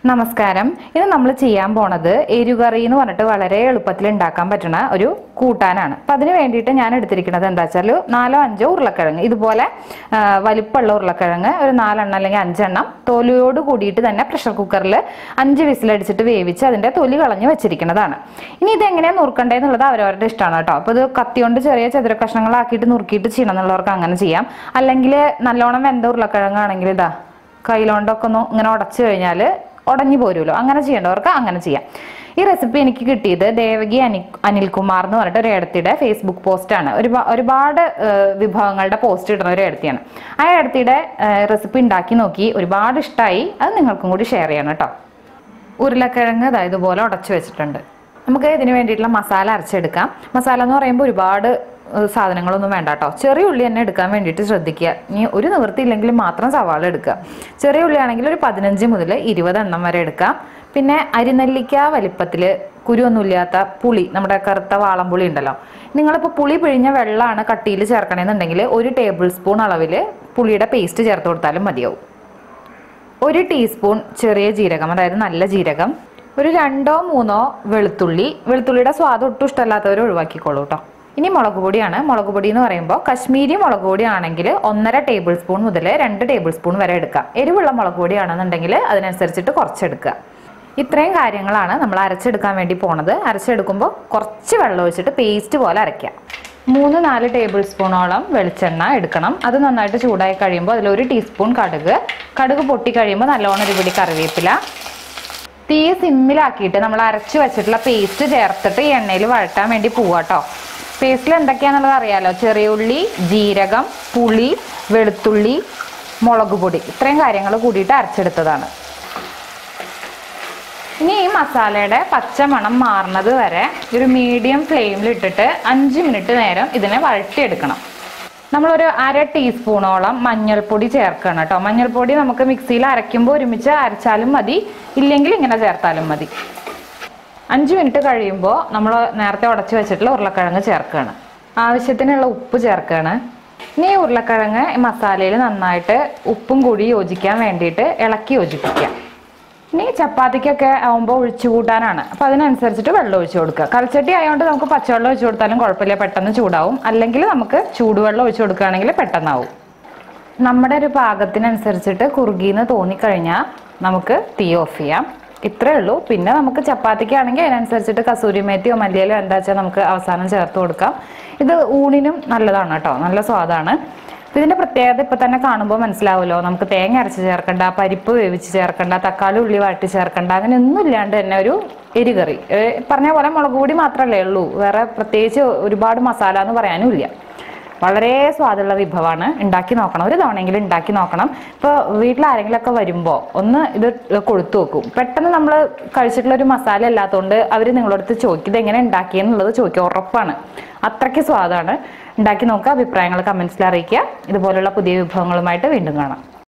നമസ്കാരം ഇത് നമ്മൾ ചെയ്യാൻ പോണത് എരുകറി എന്ന് പറഞ്ഞിട്ട് വളരെ എളുപ്പത്തിൽ ഉണ്ടാക്കാൻ പറ്റുന്ന ഒരു കൂട്ടാനാണ് അപ്പം അതിന് വേണ്ടിയിട്ട് ഞാൻ എടുത്തിരിക്കുന്നത് എന്താ വെച്ചാൽ നാലോ അഞ്ചോ ഉരുളക്കിഴങ്ങ് ഇതുപോലെ ആ, വലിപ്പമുള്ള ഉരുളക്കിഴങ്ങ് ഒരു നാലെണ്ണം അല്ലെങ്കിൽ അഞ്ചെണ്ണം തൊലിയോട് കൂടിയിട്ട് തന്നെ പ്രഷർ കുക്കറിൽ അഞ്ച് വിസിലടിച്ചിട്ട് വേവിച്ച് അതിൻ്റെ തൊലി കളഞ്ഞ് വെച്ചിരിക്കുന്നതാണ് ഇനി ഇത് എങ്ങനെയാണ് നുറുക്കണ്ടേന്നുള്ളത് അവരവരുടെ ഇഷ്ടമാണ് കേട്ടോ അപ്പോൾ ഇത് കത്തി കൊണ്ട് ചെറിയ ചതുര കഷ്ണങ്ങളാക്കിയിട്ട് നുറുക്കിയിട്ട് ചെയ്യണം എന്നുള്ളവർക്ക് അങ്ങനെ ചെയ്യാം അല്ലെങ്കിൽ നല്ലോണം വെന്ത ഉരുളക്കിഴങ്ങാണെങ്കിൽ ഇതാ കയ്യിലോണ്ടൊക്കെ ഒന്ന് ഇങ്ങനെ ഉടച്ചു കഴിഞ്ഞാൽ ഉടഞ്ഞു പോരുമല്ലോ അങ്ങനെ ചെയ്യേണ്ടവർക്ക് അങ്ങനെ ചെയ്യാം ഈ റെസിപ്പി എനിക്ക് കിട്ടിയത് ദേവകി അനി അനിൽകുമാർ എന്ന് പറഞ്ഞിട്ട് ഒരു ഏടത്തിയുടെ ഫേസ്ബുക്ക് പോസ്റ്റാണ് ഒരുപാ ഒരുപാട് ഏഹ്, വിഭവങ്ങളുടെ പോസ്റ്റ് ഇടുന്ന ഒരു ഏടത്തിയാണ് ആ ഏടത്തിയുടെ റെസിപ്പി ഉണ്ടാക്കി നോക്കി ഒരുപാട് ഇഷ്ടമായി അത് നിങ്ങൾക്കും കൂടി ഷെയർ ചെയ്യണം കേട്ടോ ഉരുളക്കിഴങ്ങ് ഇതാ ഇതുപോലെ ഉടച്ചു വെച്ചിട്ടുണ്ട് നമുക്ക് ഇതിന് വേണ്ടിയിട്ടുള്ള മസാല അരച്ചെടുക്കാം മസാല എന്ന് പറയുമ്പോൾ ഒരുപാട് ഏഹ്, സാധനങ്ങളൊന്നും വേണ്ട കേട്ടോ ചെറിയ ഉള്ളി തന്നെ എടുക്കാൻ വേണ്ടിയിട്ട് ശ്രദ്ധിക്കുക ഇനി ഒരു നിവൃത്തി ഇല്ലെങ്കിൽ മാത്രം സവാള എടുക്കുക ചെറിയ ഉള്ളി ആണെങ്കിൽ ഒരു പതിനഞ്ച് മുതൽ ഇരുപത് എണ്ണം വരെ എടുക്കാം പിന്നെ അരിനെല്ലിക്ക വലിപ്പത്തിൽ കുരുവൊന്നുമില്ലാത്ത പുളി നമ്മുടെ കറുത്ത വാളംപുളി ഉണ്ടല്ലോ നിങ്ങളിപ്പോൾ പുളി പിഴിഞ്ഞ വെള്ളമാണ് കട്ടിയിൽ ചേർക്കണമെന്നുണ്ടെങ്കിൽ ഒരു ടേബിൾ സ്പൂൺ അളവിൽ പുളിയുടെ പേസ്റ്റ് ചേർത്ത് കൊടുത്താലും മതിയാവും ഒരു ടീസ്പൂൺ ചെറിയ ജീരകം അതായത് നല്ല ജീരകം ഒരു രണ്ടോ മൂന്നോ വെളുത്തുള്ളി വെളുത്തുള്ളിയുടെ സ്വാദം ഒട്ടും ഇഷ്ടമല്ലാത്തവർ ഒഴിവാക്കിക്കോളൂ കേട്ടോ ഇനി മുളക് പൊടിയാണ് മുളക് പൊടി എന്ന് പറയുമ്പോൾ കശ്മീരി മുളക് പൊടി ആണെങ്കിൽ ഒന്നര ടേബിൾ സ്പൂൺ മുതൽ രണ്ട് ടേബിൾ സ്പൂൺ വരെ എടുക്കാം എരിവുള്ള മുളക് പൊടിയാണെന്നുണ്ടെങ്കിൽ അതിനനുസരിച്ചിട്ട് കുറച്ചെടുക്കുക ഇത്രയും കാര്യങ്ങളാണ് നമ്മൾ അരച്ചെടുക്കാൻ വേണ്ടി പോണത് അരച്ചെടുക്കുമ്പോൾ കുറച്ച് വെള്ളം ഒഴിച്ചിട്ട് പേസ്റ്റ് പോലെ അരയ്ക്കാം മൂന്ന് നാല് ടേബിൾ സ്പൂണോളം വെളിച്ചെണ്ണ എടുക്കണം അത് നന്നായിട്ട് ചൂടായി കഴിയുമ്പോൾ അതിൽ ഒരു ടീസ്പൂൺ കടുക് കടുക് പൊട്ടി കഴിയുമ്പോൾ നല്ലോണം ഒരു പിടി കറിവേപ്പില തീ സിമ്മിലാക്കിയിട്ട് നമ്മൾ അരച്ചു വെച്ചിട്ടുള്ള പേസ്റ്റ് ചേർത്തിട്ട് ഈ എണ്ണയിൽ വഴറ്റാൻ വേണ്ടി പോവാട്ടോ പേസ്റ്റിൽ എന്തൊക്കെയാണെന്നുള്ളത് അറിയാലോ ചെറിയ ഉള്ളി ജീരകം പുളി വെളുത്തുള്ളി മുളക് പൊടി ഇത്രയും കാര്യങ്ങൾ കൂടിയിട്ട് അരച്ചെടുത്തതാണ് ഇനി ഈ മസാലയുടെ പച്ചമണം മാറുന്നത് വരെ ഒരു മീഡിയം ഫ്ലെയിമിൽ ഇട്ടിട്ട് അഞ്ച് മിനിറ്റ് നേരം ഇതിനെ വഴറ്റിയെടുക്കണം നമ്മളൊരു അര ടീസ്പൂണോളം മഞ്ഞൾപ്പൊടി ചേർക്കണം കേട്ടോ മഞ്ഞൾപ്പൊടി നമുക്ക് മിക്സിയിൽ അരയ്ക്കുമ്പോൾ ഒരുമിച്ച് അരച്ചാലും മതി ഇല്ലെങ്കിൽ ഇങ്ങനെ ചേർത്താലും മതി അഞ്ച് മിനിറ്റ് കഴിയുമ്പോൾ നമ്മൾ നേരത്തെ ഉടച്ചു വെച്ചിട്ടുള്ള ഉരുളക്കിഴങ്ങ് ചേർക്കുകയാണ് ആവശ്യത്തിനുള്ള ഉപ്പ് ചേർക്കുകയാണ് ഇനി ഈ ഉരുളക്കിഴങ്ങ് ഈ മസാലയിൽ നന്നായിട്ട് ഉപ്പും കൂടി യോജിക്കാൻ വേണ്ടിയിട്ട് ഇളക്കി യോജിപ്പിക്കാം ഇനി ചപ്പാത്തിക്കൊക്കെ ആവുമ്പോൾ ഒഴിച്ചു കൂട്ടാനാണ് അപ്പം അതിനനുസരിച്ചിട്ട് വെള്ളം ഒഴിച്ചു കൊടുക്കുക കൽച്ചട്ടി ആയതുകൊണ്ട് നമുക്ക് പച്ചവെള്ളം ഒഴിച്ചു കൊടുത്താലും കുഴപ്പമില്ല പെട്ടെന്ന് ചൂടാവും അല്ലെങ്കിൽ നമുക്ക് ചൂടുവെള്ളം ഒഴിച്ചു കൊടുക്കുകയാണെങ്കിൽ പെട്ടെന്നാവും നമ്മുടെ ഒരു പാകത്തിനനുസരിച്ചിട്ട് കുറുകിന്ന് തോന്നിക്കഴിഞ്ഞാൽ നമുക്ക് തീ ഓഫ് ചെയ്യാം ഇത്രേ ഉള്ളൂ പിന്നെ നമുക്ക് ചപ്പാത്തിക്കാണെങ്കിൽ അതിനനുസരിച്ചിട്ട് കസൂരി മേത്തിയോ മല്ലിയിലോ എന്താ വെച്ചാൽ നമുക്ക് അവസാനം ചേർത്ത് കൊടുക്കാം ഇത് ഊണിനും നല്ലതാണ് കേട്ടോ നല്ല സ്വാദാണ് അപ്പൊ ഇതിന്റെ പ്രത്യേകത ഇപ്പൊ തന്നെ കാണുമ്പോൾ മനസ്സിലാവുമല്ലോ നമുക്ക് തേങ്ങ അരച്ച് ചേർക്കണ്ട പരിപ്പ് വേവിച്ച് ചേർക്കണ്ട തക്കാളി ഉള്ളി വഴറ്റി ചേർക്കണ്ട അങ്ങനെ ഒന്നും ഇല്ലാണ്ട് തന്നെ ഒരു എരികറി ഏ, പറഞ്ഞ പോലെ മുളക് പൊടി മാത്രമല്ലേ ഉള്ളൂ വേറെ പ്രത്യേകിച്ച് ഒരുപാട് മസാല എന്ന് പറയാനും ഇല്ല വളരെ സ്വാദുള്ള വിഭവമാണ് ഉണ്ടാക്കി നോക്കണം ഒരു തവണയെങ്കിലും ഉണ്ടാക്കി നോക്കണം ഇപ്പോൾ വീട്ടിൽ ആരെങ്കിലുമൊക്കെ വരുമ്പോൾ ഒന്ന് ഇത് കൊടുത്തു നോക്കും പെട്ടെന്ന് നമ്മൾ കഴിച്ചിട്ടുള്ള ഒരു മസാല അല്ലാത്തതുകൊണ്ട് അവർ നിങ്ങളടുത്ത് ചോദിക്കും ഇത് എങ്ങനെ ഉണ്ടാക്കിയെന്നുള്ളത് ചോദിക്കുക ഉറപ്പാണ് അത്രയ്ക്ക് സ്വാദാണ് ഉണ്ടാക്കി നോക്കുക അഭിപ്രായങ്ങൾ കമൻസിൽ അറിയിക്കുക ഇതുപോലുള്ള പുതിയ വിഭവങ്ങളുമായിട്ട് വീണ്ടും കാണാം